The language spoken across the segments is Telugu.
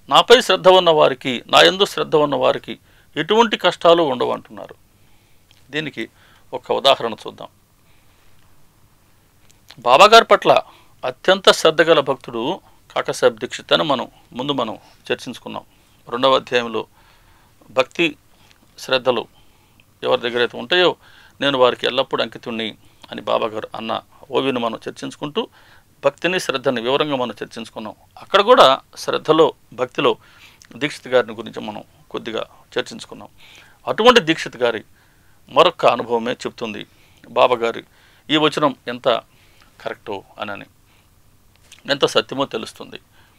నాపై శ్రద్ధ ఉన్న వారికి నా యందు శ్రద్ధ ఉన్న వారికి ఎటువంటి కష్టాలు ఉండవు అంటున్నారు దీనికి ఒక ఉదాహరణ చూద్దాం బాబాగారి పట్ల అత్యంత శ్రద్ధ గల భక్తుడు కాకసాబ్ దీక్షిత్ అని మనం ముందు మనం చర్చించుకున్నాం రెండవ అధ్యాయంలో భక్తి శ్రద్ధలు ఎవరి దగ్గర అయితే ఉంటాయో నేను వారికి ఎల్లప్పుడూ అంకితుణ్ణి అని బాబాగారు అన్న ఓవిని మనం చర్చించుకుంటూ భక్తిని శ్రద్ధని వివరంగా మనం చర్చించుకున్నాం అక్కడ కూడా శ్రద్ధలో భక్తిలో దీక్షిత్ గారిని గురించి మనం కొద్దిగా చర్చించుకున్నాం అటువంటి దీక్షిత్ గారి మరొక అనుభవమే చెప్తుంది బాబాగారి ఈ వచనం ఎంత కరెక్టో అనని ఎంత సత్యమో తెలుస్తుంది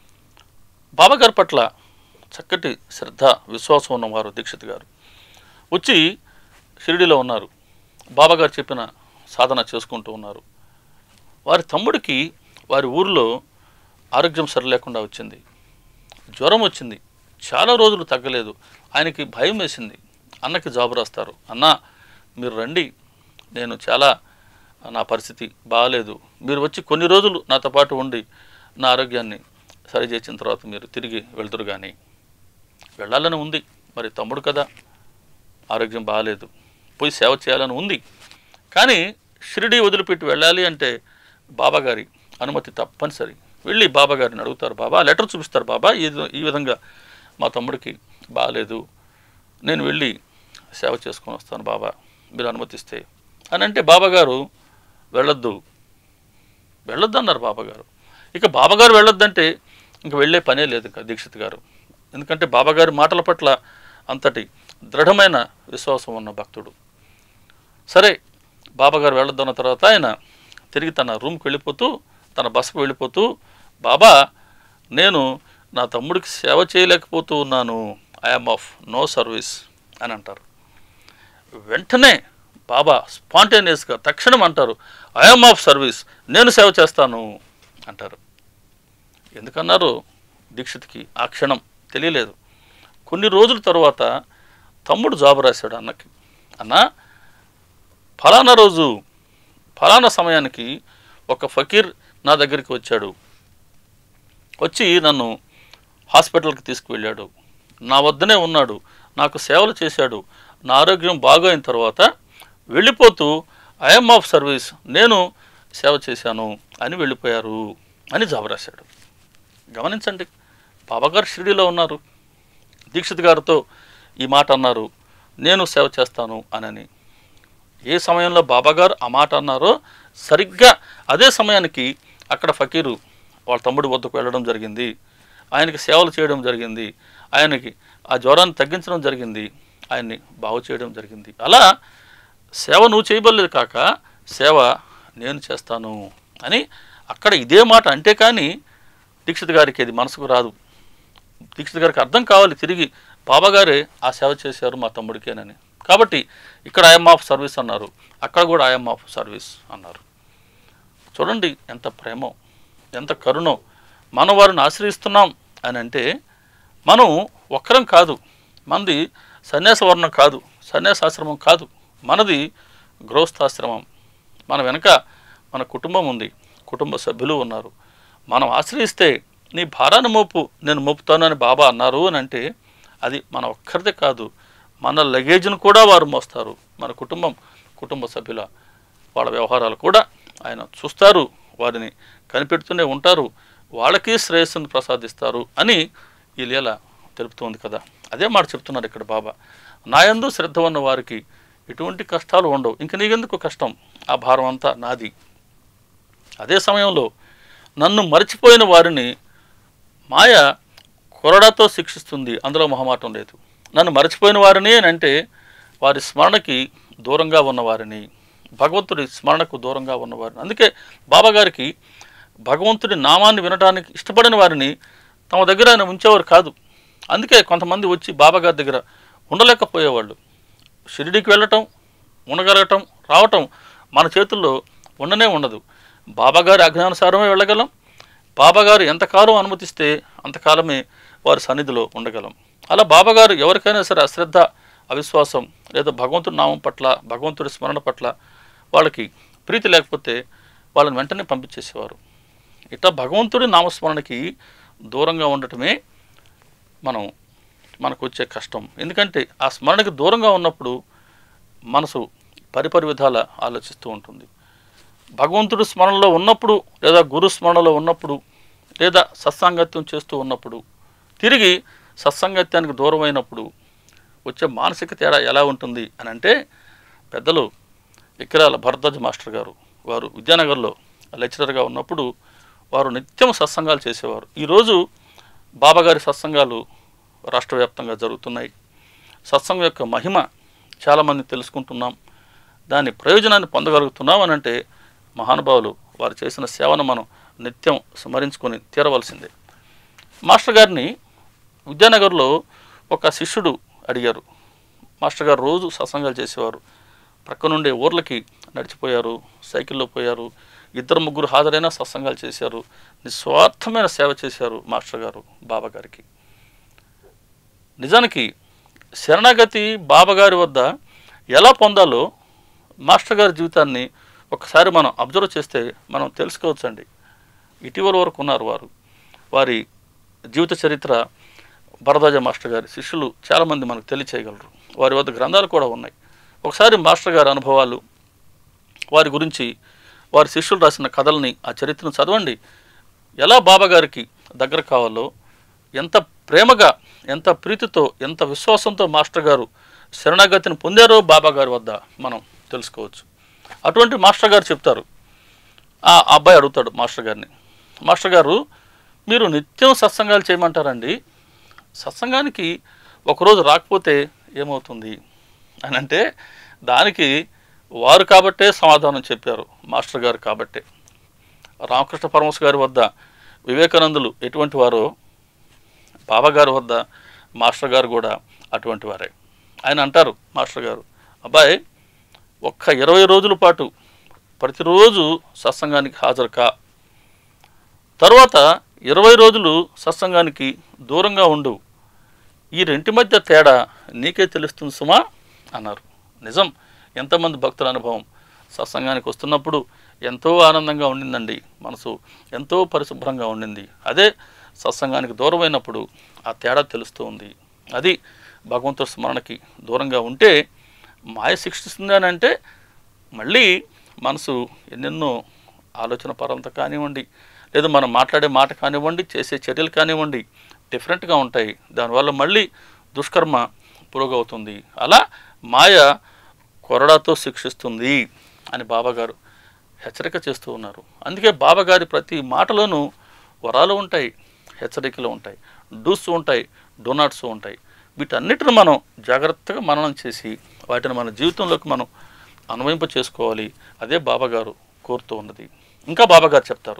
బాబాగారి పట్ల చక్కటి శ్రద్ధ విశ్వాసం ఉన్నవారు దీక్షిత్ గారు వచ్చి షిరిడిలో ఉన్నారు బాబాగారు చెప్పిన సాధన చేసుకుంటూ ఉన్నారు వారి తమ్ముడికి వారి ఊరిలో ఆరోగ్యం సరిలేకుండా వచ్చింది జ్వరం వచ్చింది చాలా రోజులు తగ్గలేదు ఆయనకి భయం వేసింది అన్నకి జాబు రాస్తారు అన్న మీరు రండి నేను చాలా నా పరిస్థితి బాగాలేదు మీరు వచ్చి కొన్ని రోజులు నాతో పాటు ఉండి నా ఆరోగ్యాన్ని సరిచేసిన తర్వాత మీరు తిరిగి వెళ్తురు కానీ వెళ్ళాలని ఉంది మరి తమ్ముడు కదా ఆరోగ్యం బాగాలేదు పోయి సేవ చేయాలని ఉంది కానీ షిరిడి వదిలిపెట్టి వెళ్ళాలి అంటే బాబాగారి అనుమతి తప్పనిసరి వెళ్ళి బాబాగారిని అడుగుతారు బాబా లెటర్ చూపిస్తారు బాబా ఈ ఈ విధంగా మా తమ్ముడికి బాగాలేదు నేను వెళ్ళి సేవ చేసుకొని వస్తాను బాబా మీరు అనుమతిస్తే అని అంటే బాబాగారు వెళ్ళొద్దు వెళ్ళొద్దు అన్నారు బాబాగారు ఇక బాబాగారు వెళ్ళొద్దంటే ఇంక వెళ్ళే పనే లేదు ఇంకా దీక్షిత్ గారు ఎందుకంటే బాబాగారి మాటల పట్ల అంతటి దృఢమైన విశ్వాసం ఉన్న భక్తుడు సరే బాబాగారు వెళ్ళొద్దన్న తర్వాత ఆయన తిరిగి తన రూమ్కి వెళ్ళిపోతూ తన బస్సుకు వెళ్ళిపోతూ బాబా నేను నా తమ్ముడికి సేవ చేయలేకపోతూ ఉన్నాను ఐఎమ్ ఆఫ్ నో సర్వీస్ అని అంటారు వెంటనే బాబా స్పాంటేనియస్గా తక్షణం అంటారు ఐఎమ్ ఆఫ్ సర్వీస్ నేను సేవ చేస్తాను అంటారు ఎందుకన్నారు దీక్షిత్కి ఆ క్షణం తెలియలేదు కొన్ని రోజుల తర్వాత తమ్ముడు జాబ్ రాశాడు అన్నకి అన్న ఫలానా రోజు ఫలానా సమయానికి ఒక ఫకీర్ నా దగ్గరికి వచ్చాడు వచ్చి నన్ను హాస్పిటల్కి తీసుకువెళ్ళాడు నా వద్దనే ఉన్నాడు నాకు సేవలు చేశాడు నా ఆరోగ్యం బాగోయిన తర్వాత వెళ్ళిపోతూ ఐఎమ్ ఆఫ్ సర్వీస్ నేను సేవ చేశాను అని వెళ్ళిపోయారు అని జాబ్ రాశాడు గమనించండి బాబాగారు షిరిడీలో ఉన్నారు దీక్షిత్ గారితో ఈ మాట అన్నారు నేను సేవ చేస్తాను అనని ఏ సమయంలో బాబాగారు ఆ మాట అన్నారో సరిగ్గా అదే సమయానికి అక్కడ ఫకీరు వాళ్ళ తమ్ముడి వద్దకు వెళ్ళడం జరిగింది ఆయనకి సేవలు చేయడం జరిగింది ఆయనకి ఆ జ్వరాన్ని తగ్గించడం జరిగింది ఆయన్ని బాగు చేయడం జరిగింది అలా సేవ నువ్వు చేయబడలేదు కాక సేవ నేను చేస్తాను అని అక్కడ ఇదే మాట అంటే కానీ దీక్షిత్ గారికి అది మనసుకు రాదు దీక్షిత్ గారికి అర్థం కావాలి తిరిగి బాబాగారే ఆ సేవ చేశారు మా తమ్ముడికేనని కాబట్టి ఇక్కడ ఐఎమ్ ఆఫ్ సర్వీస్ అన్నారు అక్కడ కూడా ఐఎమ్ ఆఫ్ సర్వీస్ అన్నారు చూడండి ఎంత ప్రేమో ఎంత కరుణో మనం వారిని ఆశ్రయిస్తున్నాం అని అంటే మనం ఒక్కరం కాదు మనది సన్యాస వర్ణం కాదు సన్యాసాశ్రమం కాదు మనది గృహస్థాశ్రమం మన వెనక మన కుటుంబం ఉంది కుటుంబ సభ్యులు ఉన్నారు మనం ఆశ్రయిస్తే నీ భారాన్ని మోపు నేను మోపుతాను అని బాబా అన్నారు అని అంటే అది మన ఒక్కరిదే కాదు మన లగేజ్ను కూడా వారు మోస్తారు మన కుటుంబం కుటుంబ సభ్యుల వాళ్ళ వ్యవహారాలు కూడా ఆయన చూస్తారు వారిని కనిపెడుతూనే ఉంటారు వాళ్ళకి శ్రేయస్సును ప్రసాదిస్తారు అని ఈ లీల తెలుపుతోంది కదా అదే మాట చెప్తున్నారు ఇక్కడ బాబా నాయందు శ్రద్ధ ఉన్న వారికి ఎటువంటి కష్టాలు ఉండవు ఇంక నీకెందుకు కష్టం ఆ భారం అంతా నాది అదే సమయంలో నన్ను మర్చిపోయిన వారిని మాయ కొరడాతో శిక్షిస్తుంది అందులో మొహమాటం లేదు నన్ను మర్చిపోయిన వారిని అని అంటే వారి స్మరణకి దూరంగా ఉన్నవారిని భగవంతుడి స్మరణకు దూరంగా ఉన్నవారిని అందుకే బాబా గారికి భగవంతుడి నామాన్ని వినడానికి ఇష్టపడిన వారిని తమ దగ్గర ఆయన ఉంచేవారు కాదు అందుకే కొంతమంది వచ్చి బాబా గారి దగ్గర ఉండలేకపోయేవాళ్ళు షిరిడికి వెళ్ళటం ఉండగలగటం రావటం మన చేతుల్లో ఉండనే ఉండదు బాబాగారి ఆజ్ఞానుసారమే వెళ్ళగలం బాబాగారు ఎంతకాలం అనుమతిస్తే అంతకాలమే వారి సన్నిధిలో ఉండగలం అలా బాబాగారు ఎవరికైనా సరే అశ్రద్ధ అవిశ్వాసం లేదా భగవంతుడి నామం పట్ల భగవంతుడి స్మరణ పట్ల వాళ్ళకి ప్రీతి లేకపోతే వాళ్ళని వెంటనే పంపించేసేవారు ఇట్లా భగవంతుడి నామస్మరణకి దూరంగా ఉండటమే మనం మనకు వచ్చే కష్టం ఎందుకంటే ఆ స్మరణకి దూరంగా ఉన్నప్పుడు మనసు పరిపరి విధాల ఆలోచిస్తూ ఉంటుంది భగవంతుడు స్మరణలో ఉన్నప్పుడు లేదా గురు స్మరణలో ఉన్నప్పుడు లేదా సత్సాంగత్యం చేస్తూ ఉన్నప్పుడు తిరిగి సత్సంగత్యానికి దూరం అయినప్పుడు వచ్చే మానసిక తేడా ఎలా ఉంటుంది అని అంటే పెద్దలు ఇక్రాల భరద్వాజ మాస్టర్ గారు వారు విద్యానగర్లో లెక్చరర్గా ఉన్నప్పుడు వారు నిత్యం సత్సంగాలు చేసేవారు ఈరోజు బాబాగారి సత్సంగాలు రాష్ట్ర వ్యాప్తంగా జరుగుతున్నాయి సత్సంగం యొక్క మహిమ చాలామంది తెలుసుకుంటున్నాం దాని ప్రయోజనాన్ని పొందగలుగుతున్నాం అని అంటే మహానుభావులు వారు చేసిన సేవను మనం నిత్యం స్మరించుకొని తీరవలసిందే మాస్టర్ గారిని విద్యానగర్లో ఒక శిష్యుడు అడిగారు మాస్టర్ గారు రోజు సత్సంగాలు చేసేవారు ప్రక్క నుండి ఊర్లకి నడిచిపోయారు సైకిల్లో పోయారు ఇద్దరు ముగ్గురు హాజరైన సత్సంగాలు చేశారు నిస్వార్థమైన సేవ చేశారు మాస్టర్ గారు బాబా గారికి నిజానికి శరణాగతి బాబాగారి వద్ద ఎలా పొందాలో మాస్టర్ గారి జీవితాన్ని ఒకసారి మనం అబ్జర్వ్ చేస్తే మనం తెలుసుకోవచ్చండి ఇటీవల వరకు ఉన్నారు వారు వారి జీవిత చరిత్ర భరద్వాజ మాస్టర్ గారి శిష్యులు చాలామంది మనకు తెలియచేయగలరు వారి వద్ద గ్రంథాలు కూడా ఉన్నాయి ఒకసారి మాస్టర్ గారి అనుభవాలు వారి గురించి వారి శిష్యులు రాసిన కథల్ని ఆ చరిత్రను చదవండి ఎలా బాబా గారికి దగ్గర కావాలో ఎంత ప్రేమగా ఎంత ప్రీతితో ఎంత విశ్వాసంతో మాస్టర్ గారు శరణాగతిని పొందారో బాబా గారి వద్ద మనం తెలుసుకోవచ్చు అటువంటి మాస్టర్ గారు చెప్తారు ఆ అబ్బాయి అడుగుతాడు మాస్టర్ గారిని మాస్టర్ గారు మీరు నిత్యం సత్సంగాలు చేయమంటారండి సత్సంగానికి ఒకరోజు రాకపోతే ఏమవుతుంది అని అంటే దానికి వారు కాబట్టే సమాధానం చెప్పారు మాస్టర్ గారు కాబట్టే రామకృష్ణ పరమహంస గారి వద్ద వివేకానందులు ఎటువంటి వారో బాబాగారి వద్ద మాస్టర్ గారు కూడా అటువంటి వారే ఆయన అంటారు మాస్టర్ గారు అబ్బాయి ఒక్క ఇరవై రోజుల పాటు ప్రతిరోజు సత్సంగానికి హాజరు కా తర్వాత ఇరవై రోజులు సత్సంగానికి దూరంగా ఉండు ఈ రెంటి మధ్య తేడా నీకే తెలుస్తుంది సుమా అన్నారు నిజం ఎంతమంది భక్తుల అనుభవం సత్సంగానికి వస్తున్నప్పుడు ఎంతో ఆనందంగా ఉండిందండి మనసు ఎంతో పరిశుభ్రంగా ఉండింది అదే సత్సంగానికి దూరమైనప్పుడు ఆ తేడా తెలుస్తూ ఉంది అది భగవంతుడి స్మరణకి దూరంగా ఉంటే మాయ శిక్షిస్తుంది అని అంటే మళ్ళీ మనసు ఎన్నెన్నో ఆలోచన పరంత కానివ్వండి లేదా మనం మాట్లాడే మాట కానివ్వండి చేసే చర్యలు కానివ్వండి డిఫరెంట్గా ఉంటాయి దానివల్ల మళ్ళీ దుష్కర్మ పురోగవుతుంది అలా మాయ కొరడాతో శిక్షిస్తుంది అని బాబాగారు హెచ్చరిక చేస్తూ ఉన్నారు అందుకే బాబాగారి ప్రతి మాటలోనూ వరాలు ఉంటాయి హెచ్చరికలు ఉంటాయి డూస్ ఉంటాయి డోనాట్స్ ఉంటాయి వీటన్నిటిని మనం జాగ్రత్తగా మననం చేసి వాటిని మన జీవితంలోకి మనం అన్వయింప చేసుకోవాలి అదే బాబాగారు కోరుతూ ఉన్నది ఇంకా బాబాగారు చెప్తారు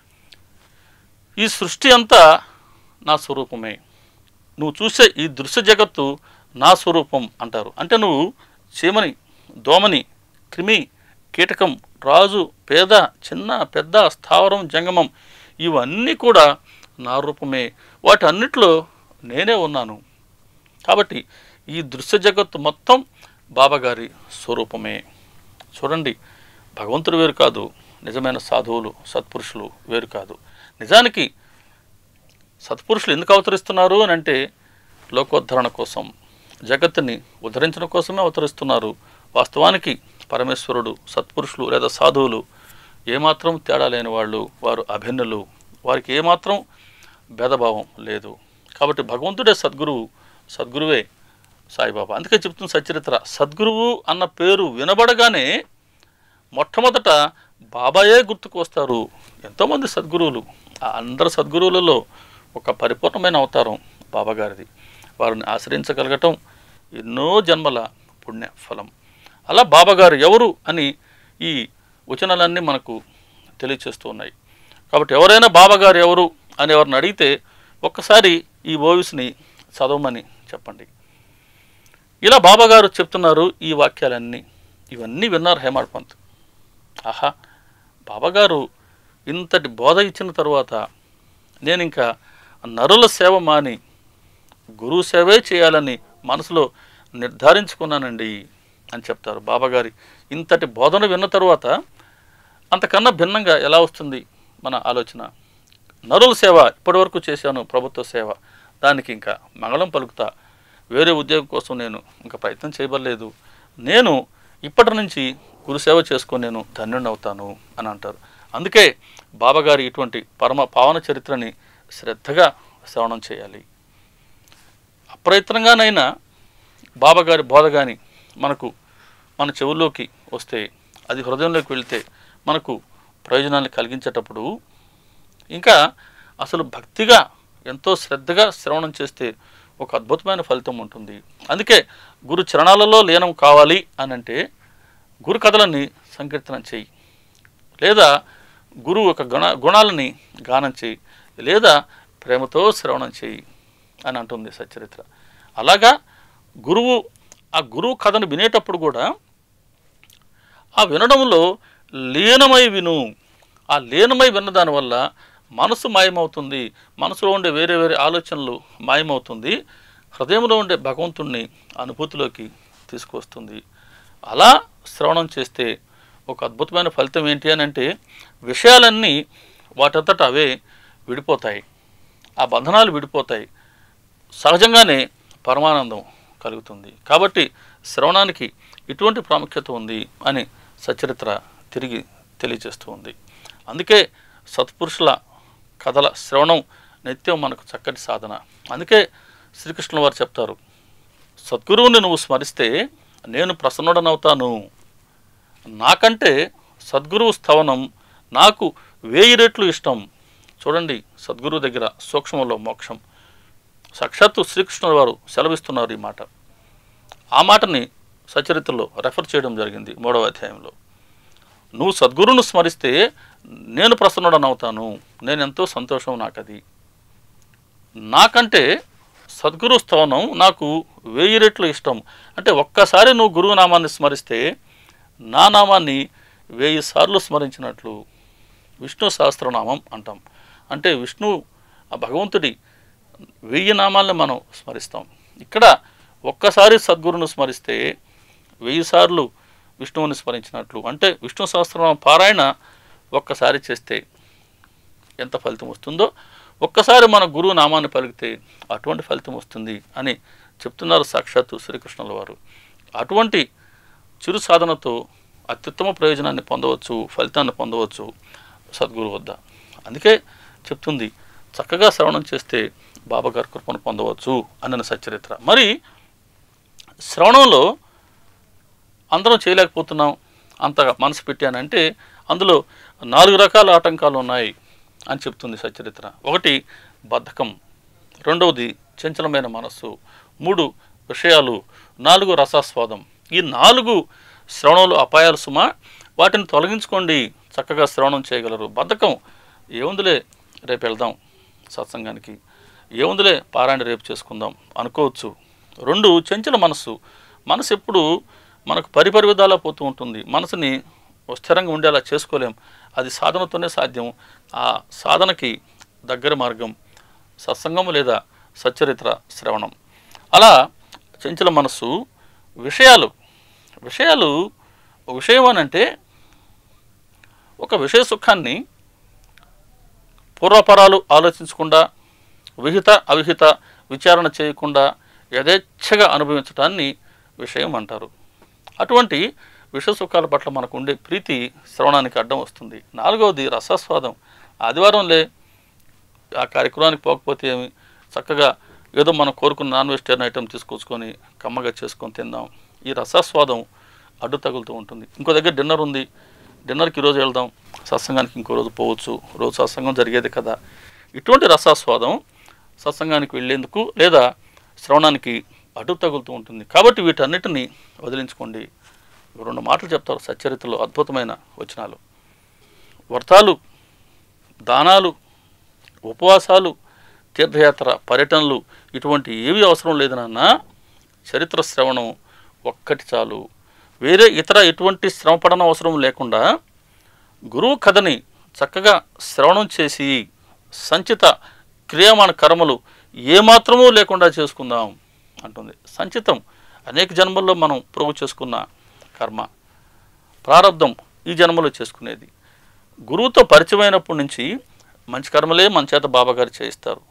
ఈ సృష్టి అంతా నా స్వరూపమే నువ్వు చూసే ఈ దృశ్య జగత్తు నా స్వరూపం అంటారు అంటే నువ్వు చీమని దోమని క్రిమి కీటకం రాజు పేద చిన్న పెద్ద స్థావరం జంగమం ఇవన్నీ కూడా నా రూపమే వాటన్నిటిలో నేనే ఉన్నాను కాబట్టి ఈ దృశ్య జగత్తు మొత్తం బాబాగారి స్వరూపమే చూడండి భగవంతుడు వేరు కాదు నిజమైన సాధువులు సత్పురుషులు వేరు కాదు నిజానికి సత్పురుషులు ఎందుకు అవతరిస్తున్నారు అని అంటే లోకోద్ధరణ కోసం జగత్తుని ఉద్ధరించడం కోసమే అవతరిస్తున్నారు వాస్తవానికి పరమేశ్వరుడు సత్పురుషులు లేదా సాధువులు ఏమాత్రం తేడా లేని వాళ్ళు వారు అభిన్నులు వారికి ఏమాత్రం భేదభావం లేదు కాబట్టి భగవంతుడే సద్గురువు సద్గురువే సాయిబాబా అందుకే చెప్తుంది సచరిత్ర సద్గురువు అన్న పేరు వినబడగానే మొట్టమొదట బాబాయే గుర్తుకు వస్తారు ఎంతోమంది సద్గురువులు ఆ అందరు సద్గురువులలో ఒక పరిపూర్ణమైన అవతారం బాబాగారిది వారిని ఆశ్రయించగలగటం ఎన్నో జన్మల పుణ్య ఫలం అలా బాబాగారు ఎవరు అని ఈ వచనాలన్నీ మనకు తెలియచేస్తూ ఉన్నాయి కాబట్టి ఎవరైనా బాబాగారు ఎవరు అని ఎవరిని అడిగితే ఒక్కసారి ఈ ఓవిస్ని చదవమని చెప్పండి ఇలా బాబాగారు చెప్తున్నారు ఈ వాక్యాలన్నీ ఇవన్నీ విన్నారు హేమాడ్ పంత్ ఆహా బాబాగారు ఇంతటి బోధ ఇచ్చిన తరువాత నేను ఇంకా నరుల సేవ మాని గురువు సేవే చేయాలని మనసులో నిర్ధారించుకున్నానండి అని చెప్తారు బాబాగారి ఇంతటి బోధన విన్న తరువాత అంతకన్నా భిన్నంగా ఎలా వస్తుంది మన ఆలోచన నరుల సేవ ఇప్పటివరకు చేశాను ప్రభుత్వ సేవ దానికి ఇంకా మంగళం పలుకుతా వేరే ఉద్యోగం కోసం నేను ఇంకా ప్రయత్నం చేయబడలేదు నేను ఇప్పటి నుంచి గురుసేవ చేసుకొని నేను ధన్యుడిని అవుతాను అని అంటారు అందుకే బాబాగారి ఇటువంటి పరమ పావన చరిత్రని శ్రద్ధగా శ్రవణం చేయాలి అప్రయత్నంగానైనా బాబాగారి బోధ కానీ మనకు మన చెవుల్లోకి వస్తే అది హృదయంలోకి వెళితే మనకు ప్రయోజనాన్ని కలిగించేటప్పుడు ఇంకా అసలు భక్తిగా ఎంతో శ్రద్ధగా శ్రవణం చేస్తే ఒక అద్భుతమైన ఫలితం ఉంటుంది అందుకే గురు చరణాలలో లీనం కావాలి అని అంటే గురు కథలని సంకీర్తనం చేయి లేదా గురువు యొక్క గుణ గుణాలని గానం చేయి లేదా ప్రేమతో శ్రవణం చేయి అని అంటుంది సచ్చరిత్ర అలాగా గురువు ఆ గురువు కథను వినేటప్పుడు కూడా ఆ వినడంలో లీనమై విను ఆ లీనమై విన్న దానివల్ల మనసు మాయమవుతుంది మనసులో ఉండే వేరే వేరే ఆలోచనలు మాయమవుతుంది హృదయంలో ఉండే భగవంతుణ్ణి అనుభూతిలోకి తీసుకొస్తుంది అలా శ్రవణం చేస్తే ఒక అద్భుతమైన ఫలితం ఏంటి అని అంటే విషయాలన్నీ వాటంతట అవే విడిపోతాయి ఆ బంధనాలు విడిపోతాయి సహజంగానే పరమానందం కలుగుతుంది కాబట్టి శ్రవణానికి ఇటువంటి ప్రాముఖ్యత ఉంది అని సచరిత్ర తిరిగి తెలియజేస్తూ ఉంది అందుకే సత్పురుషుల కథల శ్రవణం నిత్యం మనకు చక్కటి సాధన అందుకే శ్రీకృష్ణుల వారు చెప్తారు సద్గురువుని నువ్వు స్మరిస్తే నేను ప్రసన్నుడనవుతాను నాకంటే సద్గురువు స్థవనం నాకు వేయి రెట్లు ఇష్టం చూడండి సద్గురువు దగ్గర సూక్ష్మంలో మోక్షం సాక్షాత్తు శ్రీకృష్ణుల వారు సెలవిస్తున్నారు ఈ మాట ఆ మాటని సచరిత్రలో రెఫర్ చేయడం జరిగింది మూడవ అధ్యాయంలో నువ్వు సద్గురువును స్మరిస్తే నేను ప్రసన్నుడనవుతాను నేను ఎంతో సంతోషం నాకది నాకంటే సద్గురు స్థవనం నాకు వెయ్యి రెట్లు ఇష్టం అంటే ఒక్కసారి నువ్వు గురువు నామాన్ని స్మరిస్తే నా నామాన్ని వెయ్యి సార్లు స్మరించినట్లు విష్ణు సహస్రనామం అంటాం అంటే విష్ణు ఆ భగవంతుడి వెయ్యి నామాలను మనం స్మరిస్తాం ఇక్కడ ఒక్కసారి సద్గురును స్మరిస్తే వెయ్యి సార్లు విష్ణువుని స్మరించినట్లు అంటే విష్ణు సహస్రనామం పారాయణ ఒక్కసారి చేస్తే ఎంత ఫలితం వస్తుందో ఒక్కసారి మన గురువు నామాన్ని పలికితే అటువంటి ఫలితం వస్తుంది అని చెప్తున్నారు సాక్షాత్తు శ్రీకృష్ణుల వారు అటువంటి చిరు సాధనతో అత్యుత్తమ ప్రయోజనాన్ని పొందవచ్చు ఫలితాన్ని పొందవచ్చు సద్గురు వద్ద అందుకే చెప్తుంది చక్కగా శ్రవణం చేస్తే బాబాగారి కృపను పొందవచ్చు అన్న సచ్చరిత్ర మరి శ్రవణంలో అందరం చేయలేకపోతున్నాం అంతగా మనసు పెట్టానంటే అందులో నాలుగు రకాల ఆటంకాలు ఉన్నాయి అని చెప్తుంది సచరిత్ర ఒకటి బద్ధకం రెండవది చంచలమైన మనస్సు మూడు విషయాలు నాలుగు రసాస్వాదం ఈ నాలుగు శ్రవణంలో అపాయాలు సుమా వాటిని తొలగించుకోండి చక్కగా శ్రవణం చేయగలరు బద్ధకం ఏముందిలే రేపు వెళ్దాం సత్సంగానికి ఏముందిలే పారాయణ రేపు చేసుకుందాం అనుకోవచ్చు రెండు చంచల మనస్సు మనసు ఎప్పుడు మనకు పరిపరి విధాలా పోతూ ఉంటుంది మనసుని స్థిరంగా ఉండేలా చేసుకోలేం అది సాధనతోనే సాధ్యం ఆ సాధనకి దగ్గర మార్గం సత్సంగం లేదా సచ్చరిత్ర శ్రవణం అలా చంచల మనస్సు విషయాలు విషయాలు ఒక విషయం అని అంటే ఒక విషయ సుఖాన్ని పూర్వపరాలు ఆలోచించకుండా విహిత అవిహిత విచారణ చేయకుండా యథేచ్ఛగా అనుభవించటాన్ని విషయం అంటారు అటువంటి విష సుఖాల పట్ల మనకు ఉండే ప్రీతి శ్రవణానికి అడ్డం వస్తుంది నాలుగవది రసాస్వాదం ఆదివారంలే ఆ కార్యక్రమానికి పోకపోతే ఏమి చక్కగా ఏదో మనం కోరుకున్న నాన్ వెజిటేరియన్ ఐటెం తీసుకొచ్చుకొని కమ్మగా చేసుకొని తిందాం ఈ రసాస్వాదం అడ్డు తగులుతూ ఉంటుంది ఇంకో దగ్గర డిన్నర్ ఉంది డిన్నర్కి ఈరోజు వెళ్దాం సత్సంగానికి ఇంకో రోజు పోవచ్చు రోజు సత్సంగం జరిగేది కదా ఇటువంటి రసాస్వాదం సత్సంగానికి వెళ్ళేందుకు లేదా శ్రవణానికి అడ్డు తగులుతూ ఉంటుంది కాబట్టి వీటన్నిటిని వదిలించుకోండి రెండు మాటలు చెప్తారు సచ్చరిత్రలో అద్భుతమైన వచనాలు వ్రతాలు దానాలు ఉపవాసాలు తీర్థయాత్ర పర్యటనలు ఇటువంటి ఏవి అవసరం లేదు నాన్న చరిత్ర శ్రవణం ఒక్కటి చాలు వేరే ఇతర ఎటువంటి శ్రమపడన అవసరం లేకుండా గురువు కథని చక్కగా శ్రవణం చేసి సంచిత క్రియామాన కర్మలు ఏమాత్రమూ లేకుండా చేసుకుందాం అంటుంది సంచితం అనేక జన్మల్లో మనం ప్రోగు చేసుకున్న కర్మ ప్రారంధం ఈ జన్మలో చేసుకునేది గురువుతో పరిచయం అయినప్పటి నుంచి మంచి కర్మలే మన చేత బాబాగారు చేయిస్తారు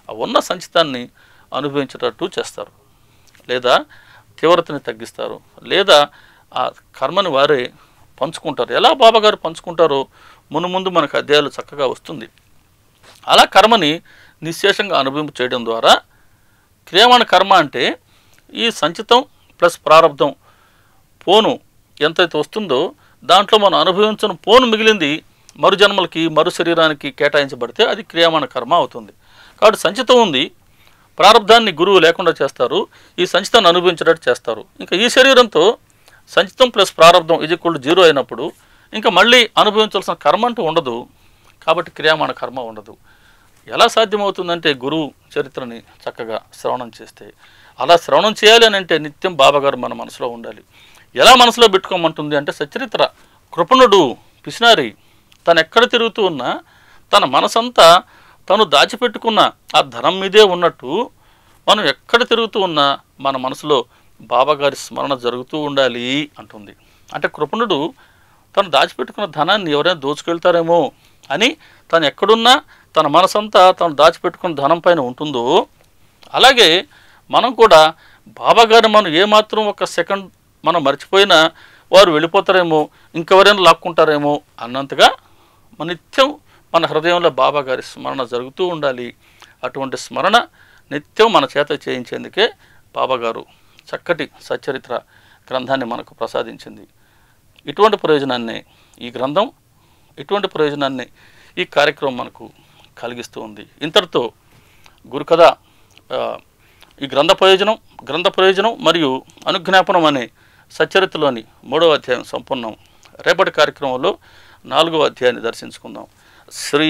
ఆ ఉన్న సంచితాన్ని అనుభవించేటట్టు చేస్తారు లేదా తీవ్రతని తగ్గిస్తారు లేదా ఆ కర్మని వారే పంచుకుంటారు ఎలా బాబాగారు పంచుకుంటారో మును ముందు మనకు అధ్యాయాలు చక్కగా వస్తుంది అలా కర్మని నిశ్శేషంగా అనుభవింప చేయడం ద్వారా క్రియమాణ కర్మ అంటే ఈ సంచితం ప్లస్ ప్రారంధం పోను ఎంతైతే వస్తుందో దాంట్లో మనం అనుభవించిన పోను మిగిలింది మరు జన్మలకి మరు శరీరానికి కేటాయించబడితే అది క్రియామాణ కర్మ అవుతుంది కాబట్టి సంచితం ఉంది ప్రారంధాన్ని గురువు లేకుండా చేస్తారు ఈ సంచితాన్ని అనుభవించేటట్టు చేస్తారు ఇంకా ఈ శరీరంతో సంచితం ప్లస్ ప్రారంధం ఇది ఈక్వల్ జీరో అయినప్పుడు ఇంకా మళ్ళీ అనుభవించాల్సిన కర్మ అంటూ ఉండదు కాబట్టి క్రియామాణ కర్మ ఉండదు ఎలా సాధ్యమవుతుందంటే గురువు చరిత్రని చక్కగా శ్రవణం చేస్తే అలా శ్రవణం చేయాలి అని అంటే నిత్యం బాబాగారు మన మనసులో ఉండాలి ఎలా మనసులో పెట్టుకోమంటుంది అంటే సచరిత్ర కృపణుడు పిసినారి తను ఎక్కడ తిరుగుతూ ఉన్నా తన మనసంతా తను దాచిపెట్టుకున్న ఆ ధనం మీదే ఉన్నట్టు మనం ఎక్కడ తిరుగుతూ ఉన్నా మన మనసులో బాబాగారి స్మరణ జరుగుతూ ఉండాలి అంటుంది అంటే కృపణుడు తను దాచిపెట్టుకున్న ధనాన్ని ఎవరైనా దోచుకెళ్తారేమో అని తను ఎక్కడున్నా తన మనసంతా తను దాచిపెట్టుకున్న ధనం పైన ఉంటుందో అలాగే మనం కూడా బాబాగారిని మనం ఏమాత్రం ఒక సెకండ్ మనం మర్చిపోయినా వారు వెళ్ళిపోతారేమో ఇంకెవరైనా లాక్కుంటారేమో అన్నంతగా మన నిత్యం మన హృదయంలో బాబాగారి స్మరణ జరుగుతూ ఉండాలి అటువంటి స్మరణ నిత్యం మన చేత చేయించేందుకే బాబాగారు చక్కటి సచ్చరిత్ర గ్రంథాన్ని మనకు ప్రసాదించింది ఇటువంటి ప్రయోజనాన్ని ఈ గ్రంథం ఇటువంటి ప్రయోజనాన్ని ఈ కార్యక్రమం మనకు కలిగిస్తూ ఉంది ఇంతటితో గురుకథ ఆ, ఈ గ్రంథ ప్రయోజనం గ్రంథ ప్రయోజనం మరియు అనుజ్ఞాపనం అనే సచ్చరిత్రలోని మూడవ అధ్యాయం సంపూర్ణం రేపటి కార్యక్రమంలో నాలుగవ అధ్యాయాన్ని దర్శించుకుందాం శ్రీ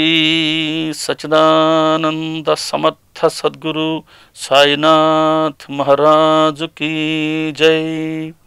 సచిదానంద సమర్థ సద్గురు సాయినాథ్ మహారాజు కీ జై